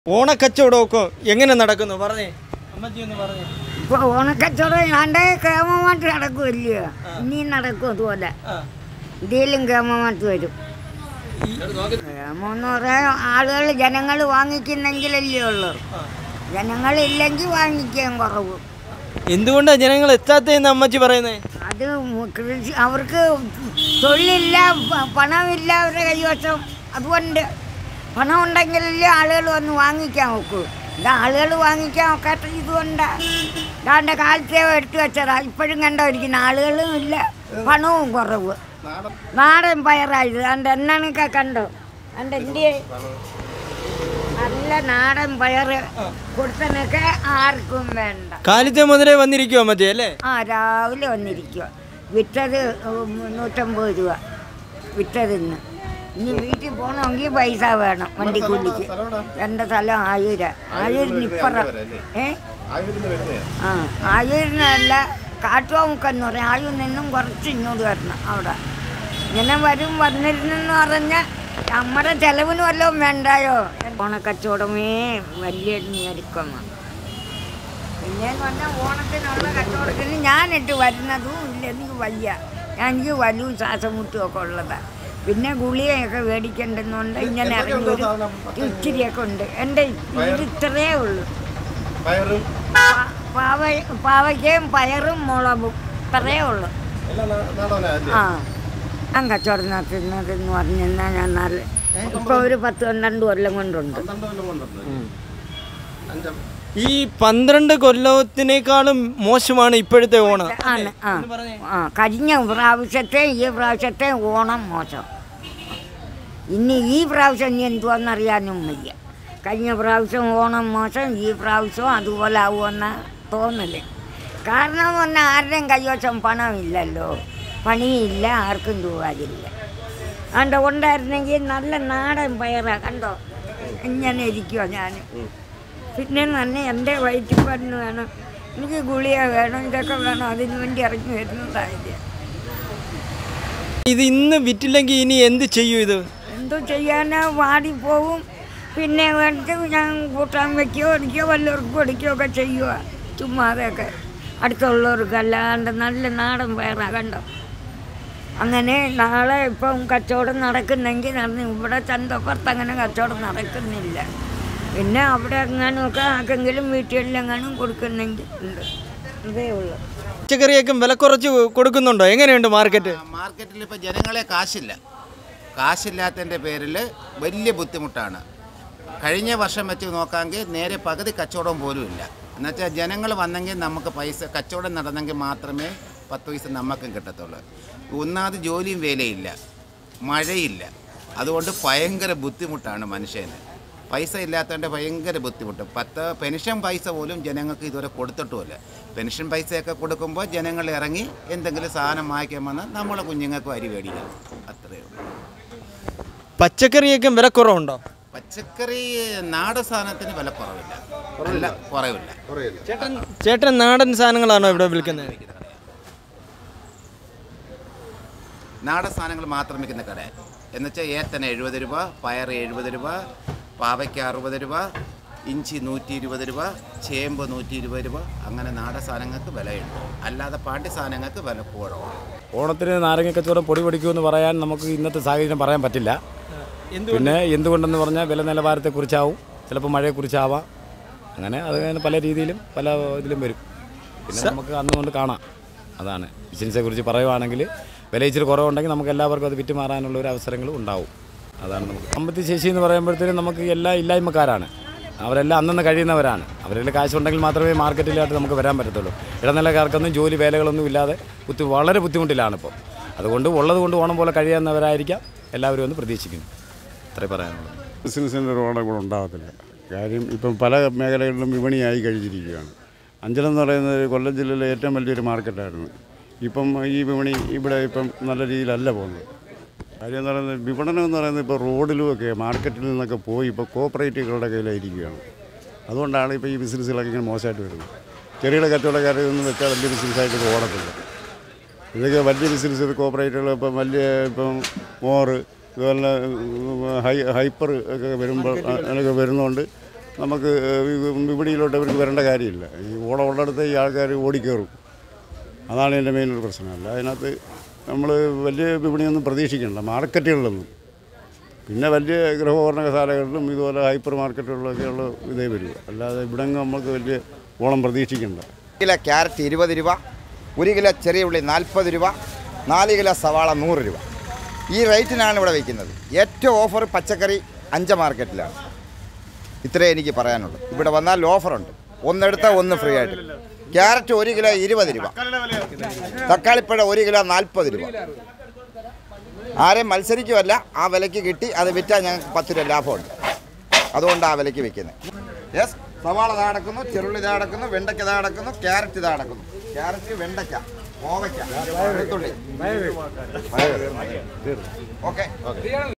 ഓണക്കച്ചവടമൊക്കെ എങ്ങനെ നടക്കുന്നു പറഞ്ഞേ അമ്മച്ചി ഒന്ന് പറഞ്ഞേ ഇപ്പൊ ഓണക്കച്ചവടം ഞാണ്ട് കേമമായിട്ട് നടക്കുമല്ലയോ ഇനിയും നടക്കും അതുപോലെ ആ ഇതിലും കേമമായിട്ട് വരും കേമം എന്ന് പറയാൻ ആളുകൾ ജനങ്ങൾ വാങ്ങിക്കുന്നെങ്കിലല്ലേ ഉള്ളൂ ജനങ്ങളില്ലെങ്കിൽ വാങ്ങിക്കാൻ കുറവ് എന്തുകൊണ്ടാ ജനങ്ങൾ എത്താത്തതെന്ന് അമ്മച്ചി പറയുന്നേ അത് കൃഷി അവർക്ക് തൊഴിലില്ല പ- പണമില്ല അവരുടെ കൈവശം അതുകൊണ്ട് പണം ഉണ്ടെങ്കിലല്ലേ ആളുകൾ വന്ന് വാങ്ങിക്കാൻ നോക്കൂ ഇത് ആളുകൾ വാങ്ങിക്കാൻ ഒക്കാത്ത ഇതുകൊണ്ടാണ് ഇതാണ്ട് കാലത്തെ എടുത്തു വെച്ചതാ ഇപ്പോഴും കണ്ടോയിരിക്കുന്ന ആളുകളും ഇല്ല പണവും കുറവ് നാടൻ പയറായത് അണ്ട് എന്നൊക്കെ കണ്ടോ അണ്ട് എൻ്റെ നല്ല നാടൻ പയറ് കൊടുത്തനൊക്കെ ആർക്കും വേണ്ട കാലത്തെ മുതലേ വന്നിരിക്കുവോ അമ്മച്ചി അല്ലേ ആ രാവിലെ വന്നിരിക്കുക വിറ്റത് ഉം, നൂറ്റമ്പത് രൂപ വിറ്റത് ഇന്ന് ഇനി വീട്ടിൽ പോകണമെങ്കിൽ പൈസ വേണം വണ്ടിക്കൂലിക്ക് എൻ്റെ സ്ഥലം ആയൂര ആയൂരിന് ഇപ്പുറം ഏ ആ ആയൂരിനല്ല കാട്ടുവാമുക്കെന്ന് പറയും ആയൂരിൽ നിന്നും കുറച്ച് ഇങ്ങോട്ട് വരണം അവിടെ ഇങ്ങനെ വരും വന്നിരുന്നെന്ന് പറഞ്ഞാൽ നമ്മുടെ ചെലവിന് വല്ലതും വേണ്ടായോ ഓണക്കച്ചവടമേ വലിയ ഞെരുക്കമാണ് പിന്നെ പറഞ്ഞാൽ ഓണത്തിനുള്ള കച്ചവടത്തിന് ഞാനിട്ട് വരുന്നതും ഇല്ല എനിക്ക് വയ്യ ഞാൻ എനിക്ക് വലുവും ശ്വാസമുട്ടും ഒക്കെ ഉള്ളതാണ് പിന്നെ ഗുളികയൊക്കെ മേടിക്കേണ്ടെന്നുണ്ട് ഇങ്ങനെ ഇറങ്ങി വരും ഇച്ചിരിയൊക്കെ ഉണ്ട് എൻ്റെ ഇത് ഇത്രയേ ഉള്ളൂ പാ- പാവ പാവയ്ക്കയും പയറും മുളകും ഇത്രയേ ഉള്ളൂ ആ ഞാൻ കച്ചവടം നടത്തുന്നതെന്ന് പറഞ്ഞാൽ ഞാൻ നല്ല ഇപ്പോൾ ഒരു പത്ത് പന്ത്രണ്ട് കൊല്ലം കൊണ്ടുണ്ട് ഈ പന്ത്രണ്ട് കൊല്ലത്തിനേക്കാളും മോശമാണ് ഇപ്പോഴത്തെ ഓണം ആണ് ആ ആ കഴിഞ്ഞ പ്രാവശ്യത്തെ ഈ പ്രാവശ്യത്തെ ഓണം മോശം ഇനി ഈ പ്രാവശ്യം ഇനി എന്തുവാന്നറിയാനും വയ്യ കഴിഞ്ഞ പ്രാവശ്യം ഓണം മോശം ഈ പ്രാവശ്യം അതുപോലെ ആവുമെന്ന തോന്നല് കാരണം പറഞ്ഞാൽ ആരുടെയും കൈവശം പണമില്ലല്ലോ പണിയില്ല ആർക്കും രൂപയില്ല അതുകൊണ്ട് ഉണ്ടായിരുന്നെങ്കിൽ നല്ല നാടൻ പയറാ കണ്ടോ ഇങ്ങനെ ഇരിക്കുമോ ഞാൻ പിന്നെ തന്നെ എൻ്റെ വയറ്റിപ്പണ്ണ് വേണം എനിക്ക് ഗുളിക വേണം ഇതൊക്കെ വേണം അതിനു വേണ്ടി ഇറങ്ങി വരുന്നതായത് ഇത് ഇന്ന് വിറ്റില്ലെങ്കിൽ ഇനി എന്ത് ചെയ്യും ഇത് എന്തോ ചെയ്യാനോ വാടിപ്പോവും പിന്നെ വേണ്ടിട്ട് ഞാൻ കൂട്ടാൻ വെക്കുകയോ ഒടിക്കുകയോ വല്ലവർക്കും കൊടുക്കുകയോ ഒക്കെ ചെയ്യുക ചുമ്മാതെയൊക്കെ അടുത്തുള്ളവർക്ക് അല്ലാണ്ട് നല്ല നാടൻ പയറാ കണ്ടോ അങ്ങനെ നാളെ ഇപ്പം കച്ചവടം നടക്കുന്നെങ്കിൽ നടന്ന് ഇവിടെ ചന്തപ്പുറത്ത് അങ്ങനെ കച്ചവടം നടക്കുന്നില്ല പിന്നെ അവിടെ എങ്ങാനുമൊക്കെ ആർക്കെങ്കിലും വീട്ടുകളിലെങ്ങാനും കൊടുക്കുന്നെങ്കിൽ ഉണ്ട് ഇതേ ഉള്ളൂ പച്ചക്കറിയൊക്കെ വില കുറച്ച് കൊടുക്കുന്നുണ്ടോ എങ്ങനെയുണ്ട് മാർക്കറ്റ് മാർക്കറ്റിൽ ഇപ്പോൾ ജനങ്ങളെ കാശില്ല കാശില്ലാത്തതിൻ്റെ പേരിൽ വലിയ ബുദ്ധിമുട്ടാണ് കഴിഞ്ഞ വർഷം വെച്ച് നോക്കാമെങ്കിൽ നേരെ പകുതി കച്ചവടം പോലും ഇല്ല എന്നുവെച്ചാൽ ജനങ്ങൾ വന്നെങ്കിൽ നമുക്ക് പൈസ കച്ചവടം നടന്നെങ്കിൽ മാത്രമേ പത്ത് പൈസ നമുക്കും കിട്ടത്തുള്ളൂ ഒന്നാമത് ജോലിയും വേലയില്ല മഴയില്ല അതുകൊണ്ട് ഭയങ്കര ബുദ്ധിമുട്ടാണ് മനുഷ്യന് പൈസ ഇല്ലാത്തതുകൊണ്ട് ഭയങ്കര ബുദ്ധിമുട്ട് പത്ത് പെൻഷൻ പൈസ പോലും ജനങ്ങൾക്ക് ഇതുവരെ കൊടുത്തിട്ടുമില്ല പെൻഷൻ പൈസയൊക്കെ കൊടുക്കുമ്പോൾ ജനങ്ങൾ ഇറങ്ങി എന്തെങ്കിലും സാധനം വാങ്ങിക്കാൻ വന്ന് നമ്മളെ കുഞ്ഞുങ്ങൾക്ക് അരി മേടിക്കാം അത്രയേ ഉള്ളൂ പച്ചക്കറിയൊക്കെ വില കുറവുണ്ടോ പച്ചക്കറി നാടൻ സാധനത്തിന് വില കുറവില്ല നല്ല കുറവില്ല ചേട്ടൻ ചേട്ടൻ നാടൻ സാധനങ്ങളാണോ ഇവിടെ വിൽക്കുന്നത് നാടൻ സാധനങ്ങൾ മാത്രം വിൽക്കുന്ന കട എന്നുവെച്ചാൽ ഏത്തന എഴുപത് രൂപ പയർ എഴുപത് രൂപ പാവയ്ക്ക് അറുപത് രൂപ ഇഞ്ചി നൂറ്റി ഇരുപത് രൂപ ചേമ്പ് നൂറ്റി ഇരുപത് രൂപ അങ്ങനെ നാടൻ സാധനങ്ങൾക്ക് വിലയുണ്ട് അല്ലാതെ പാട്ടി സാധനങ്ങൾക്ക് വില കുറവാണ് ഓണത്തിന് നാരങ്ങ കച്ചവടം പൊടി പൊടിക്കുമെന്ന് പറയാൻ നമുക്ക് ഇന്നത്തെ സാഹചര്യം പറയാൻ പറ്റില്ല പിന്നെ എന്തുകൊണ്ടെന്ന് പറഞ്ഞാൽ വില നിലവാരത്തെക്കുറിച്ചാവും ചിലപ്പോൾ മഴയെക്കുറിച്ചാവാം അങ്ങനെ അത് അങ്ങനെ പല രീതിയിലും പല ഇതിലും വരും പിന്നെ നമുക്ക് അന്ന് കൊണ്ട് കാണാം അതാണ് ബിസിനസ്സെ കുറിച്ച് പറയുവാണെങ്കിൽ വില ഇച്ചിരി കുറവുണ്ടെങ്കിൽ നമുക്ക് എല്ലാവർക്കും അത് വിറ്റ് മാറാനുള്ള ഒരു അവസരങ്ങളും ഉണ്ടാവും അതാണ് നമുക്ക് സാമ്പത്തിക ശേഷി എന്ന് പറയുമ്പോഴത്തേനും നമുക്ക് എല്ലാ ഇല്ലായ്മക്കാരാണ് അവരെല്ലാം അന്നന്ന് കഴിയുന്നവരാണ് അവരെല്ലാം കാശുണ്ടെങ്കിൽ മാത്രമേ മാർക്കറ്റിലായിട്ട് നമുക്ക് വരാൻ പറ്റത്തുള്ളൂ ഇടനിലക്കാർക്കൊന്നും ജോലി വേലകളൊന്നും ഇല്ലാതെ ബുദ്ധി വളരെ ബുദ്ധിമുട്ടിലാണ് ഇപ്പോൾ അതുകൊണ്ട് ഉള്ളത് കൊണ്ട് ഓണം പോലെ കഴിയാവുന്നവരായിരിക്കാം എല്ലാവരും ഒന്ന് പ്രതീക്ഷിക്കുന്നു അത്രേ പറയാനുള്ളൂ ബിസിനസ്സിൻ്റെ ഒരു ഓണം കൂടെ ഉണ്ടാകത്തില്ല കാര്യം ഇപ്പം പല മേഖലകളിലും വിപണിയായി കഴിഞ്ഞിരിക്കുകയാണ് അഞ്ചലെന്ന് പറയുന്നത് കൊല്ലം ജില്ലയിലെ ഏറ്റവും വലിയൊരു മാർക്കറ്റായിരുന്നു ഇപ്പം ഈ വിപണി ഇവിടെ ഇപ്പം നല്ല രീതിയിലല്ല പോകുന്നത് കാര്യം എന്ന് പറയുന്നത് വിപണനം എന്ന് പറയുന്നത് ഇപ്പോൾ റോഡിലുമൊക്കെ മാർക്കറ്റിൽ നിന്നൊക്കെ പോയി ഇപ്പോൾ കോപ്പറേറ്റീവുകളുടെ കയ്യിലായിരിക്കുകയാണ് അതുകൊണ്ടാണ് ഇപ്പോൾ ഈ ബിസിനസ്സുകളൊക്കെ ഇങ്ങനെ മോശമായിട്ട് വരുന്നത് ചെറുകിട കച്ചവടക്കാരിൽ നിന്ന് വെച്ചാൽ വലിയ ബിസിനസ്സായിട്ട് ഇത് ഓടത്തില്ല ഇതൊക്കെ വലിയ ബിസിനസ് കോപ്പറേറ്റുകൾ ഇപ്പം വലിയ ഇപ്പം മോറ് ഇതുപോലെ ഹൈ ഹൈപ്പർ ഒക്കെ വരുമ്പോൾ അതിനൊക്കെ വരുന്നതുകൊണ്ട് നമുക്ക് വി- വിപണിയിലോട്ട് അവർക്ക് വരേണ്ട കാര്യമില്ല ഈ ഓടം ഉള്ളിടത്ത് ഈ ആൾക്കാർ ഓടിക്കയറും അതാണ് എൻ്റെ മെയിൻ ഒരു പ്രശ്നമല്ല അതിനകത്ത് നമ്മൾ വലിയ വിപണിയൊന്നും പ്രതീക്ഷിക്കണ്ട മാർക്കറ്റുകളിലൊന്നും പിന്നെ വലിയ ഗൃഹോപകരണശാലകളിലും ഇതുപോലെ ഹൈപ്പർ മാർക്കറ്റുകളിലൊക്കെയുള്ള ഇതേ വരിക അല്ലാതെ ഇവിടെ നമുക്ക് വലിയ ഓളം പ്രതീക്ഷിക്കണ്ട കിലോ ക്യാരറ്റ് ഇരുപത് രൂപ ഒരു കിലോ ചെറിയ ഉള്ളി നാൽപ്പത് രൂപ നാല് കിലോ സവാള നൂറ് രൂപ ഈ റേറ്റിനാണ് ഇവിടെ വയ്ക്കുന്നത് ഏറ്റവും ഓഫർ പച്ചക്കറി അഞ്ച് മാർക്കറ്റിലാണ് ഇത്രേ എനിക്ക് പറയാനുള്ളൂ ഇവിടെ വന്നാൽ ഓഫറുണ്ട് ഒന്നെടുത്താൽ ഒന്ന് ഫ്രീ ആയിട്ട് ക്യാരറ്റ് ഒരു കിലോ ഇരുപത് രൂപ തക്കാളിപ്പഴം ഒരു കിലോ നാൽപ്പത് രൂപ ആരെയും മത്സരിക്കുമല്ല ആ വിലയ്ക്ക് കിട്ടി അത് വിറ്റാൽ ഞങ്ങൾക്ക് പത്ത് രൂപ ലാഭമുണ്ട് അതുകൊണ്ട് ആ വിലയ്ക്ക് വെക്കുന്നത് യെസ് സവാള ഇതാ കിടക്കുന്നു ചെറുള്ളി ഇതാ കിടക്കുന്നു വെണ്ടയ്ക്ക ഇതാ കിടക്കുന്നു ക്യാരറ്റ് ഇതാ കിടക്കുന്നു ക്യാരറ്റ് വെണ്ടയ്ക്ക കോവയ്ക്ക വെളുത്തുള്ളി ഓക്കെ